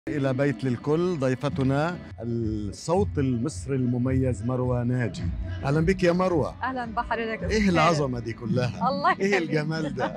إلى بيت للكل ضيفتنا الصوت المصري المميز مروى ناجي أهلا بك يا مروى اهلا بحضرتك إيه العظمة دي كلها الله إيه يخليك. الجمال ده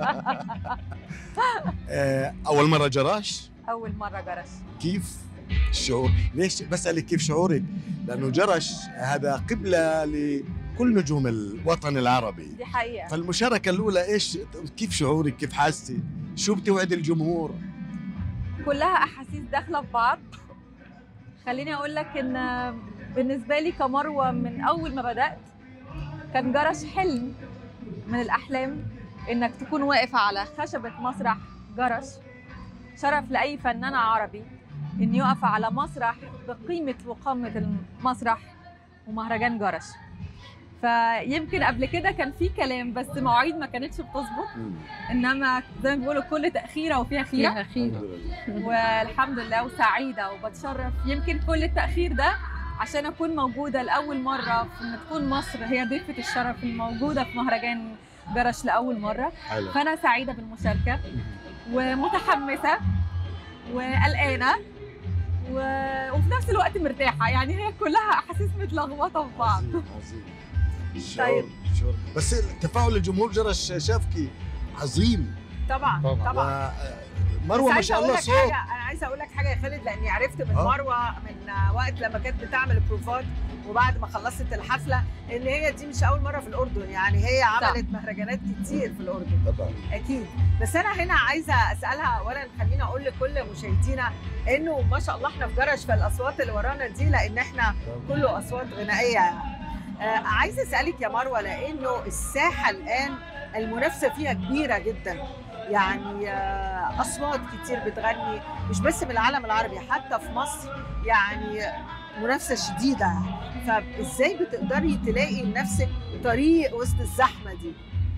آه، أول مرة جراش اول مره جرس كيف الشعور ليش بسألك كيف شعورك لأنه جرش هذا قبلة لكل نجوم الوطن العربي دي حقيقه فالمشاركة الأولى إيش كيف شعورك كيف حاسة شو بتوعد الجمهور كلها احاسيس داخله في بعض خليني اقول لك ان بالنسبه لي كمروه من اول ما بدات كان جرس حلم من الاحلام انك تكون واقف على خشبه مسرح جرس شرف لاي فنان عربي ان يقف على مسرح بقيمه وقامه المسرح ومهرجان جرس فيمكن قبل كده كان في كلام بس مواعيد ما كانتش بتظبط انما زي ما بيقولوا كل تاخيره وفيها خيره فيها خير الحمد لله والحمد لله وسعيده وبتشرف يمكن كل التاخير ده عشان اكون موجوده لاول مره في ان تكون مصر هي ضيفه الشرف الموجوده في مهرجان جرش لاول مره حلو فانا سعيده بالمشاركه ومتحمسه وقلقانه و... وفي نفس الوقت مرتاحه يعني هي كلها احاسيس متلخبطه في بعض عظيم عظيم الشعور طيب. الشعور بس تفاعل الجمهور جرش شافكي عظيم طبعا طبعاً. طبعا مروه ما بس شاء عايزة الله أقول لك صوت حاجة انا عايزه اقول لك حاجه يا خالد لاني عرفت من آه. مروه من وقت لما كانت بتعمل بروفات وبعد ما خلصت الحفله ان هي دي مش اول مره في الاردن يعني هي عملت مهرجانات كتير في الاردن طبعا اكيد بس انا هنا عايزه اسالها اولا خليني اقول لكل مشاهدينا انه ما شاء الله احنا في جرش في الاصوات اللي ورانا دي لان احنا كله اصوات غنائيه آه عايزه اسالك يا مروه لانه الساحه الان المنافسه فيها كبيره جدا يعني آه اصوات كتير بتغني مش بس من العالم العربي حتى في مصر يعني منافسه شديده فازاي بتقدري تلاقي لنفسك طريق وسط الزحمه دي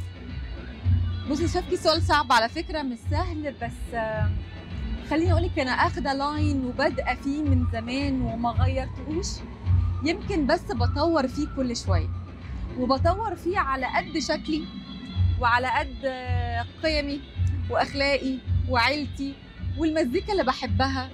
بصي شافكي سؤال صعب على فكره مش سهل بس آم، خليني اقول لك انا اخده لاين وبادئه فيه من زمان وما غيرتهوش يمكن بس بطور فيه كل شويه وبطور فيه على قد شكلي وعلى قد آه، قيمي واخلاقي وعيلتي والمزيكا اللي بحبها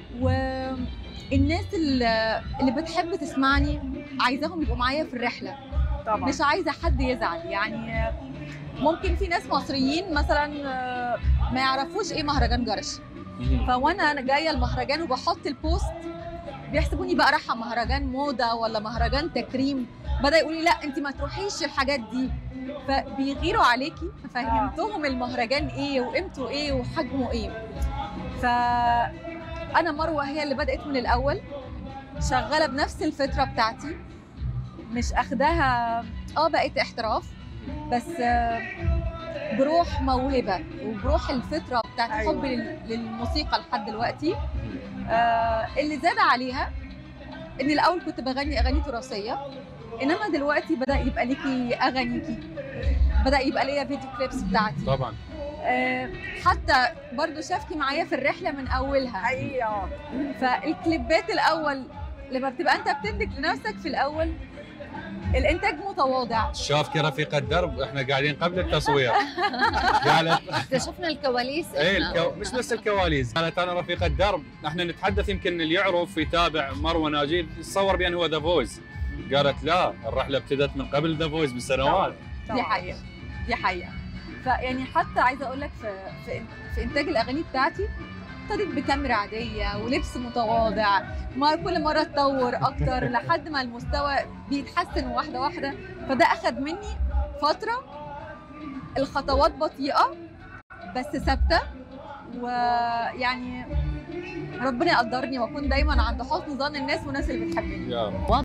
والناس اللي اللي بتحب تسمعني عايزاهم يبقوا معايا في الرحله طبعا مش عايزه حد يزعل يعني ممكن في ناس مصريين مثلا آه، ما يعرفوش ايه مهرجان جرش فوانا أنا جايه المهرجان وبحط البوست بيحسبوني بقى رايحه مهرجان موضه ولا مهرجان تكريم بدا يقولوا لي لا انت ما تروحيش الحاجات دي فبيغيروا عليكي ففهمتهم المهرجان ايه وقيمته ايه وحجمه ايه ف انا مروه هي اللي بدات من الاول شغاله بنفس الفطره بتاعتي مش اخداها اه بقت احتراف بس آه، بروح موهبه وبروح الفطره بتاعت أيوة. حب لل- للموسيقى لحد دلوقتي آه، اللي زاد عليها ان الاول كنت بغني اغاني تراثيه انما دلوقتي بدا يبقى ليكي اغانيكي بدا يبقى ليا فيديو كليبس بتاعتي طبعا آه، حتى برضو شافكي معايا في الرحله من اولها حقيقي اه فالكليبات الاول لما بتبقى انت بتنتج لنفسك في الاول الانتاج متواضع شافك رفيق الدرب احنا قاعدين قبل التصوير قالت اكتشفنا الكواليس ايه إحنا. الكو... مش بس الكواليس قالت انا رفيق الدرب احنا نتحدث يمكن اللي يعرف يتابع مروه ناجي يتصور بان هو ذا فويس قالت لا الرحله ابتدت من قبل ذا فويس بسنوات دي حقيقه دي حقيقه فيعني حتى عايزه اقول لك في في, في انتاج الاغاني بتاعتي ابتديت بكاميرا عاديه ولبس متواضع ما كل مره اتطور اكتر لحد ما المستوى بيتحسن واحده واحده فده اخذ مني فتره الخطوات بطيئه بس ثابته ويعني ربنا يقدرني واكون دايما عند حسن ظن الناس والناس اللي بتحبني يا رب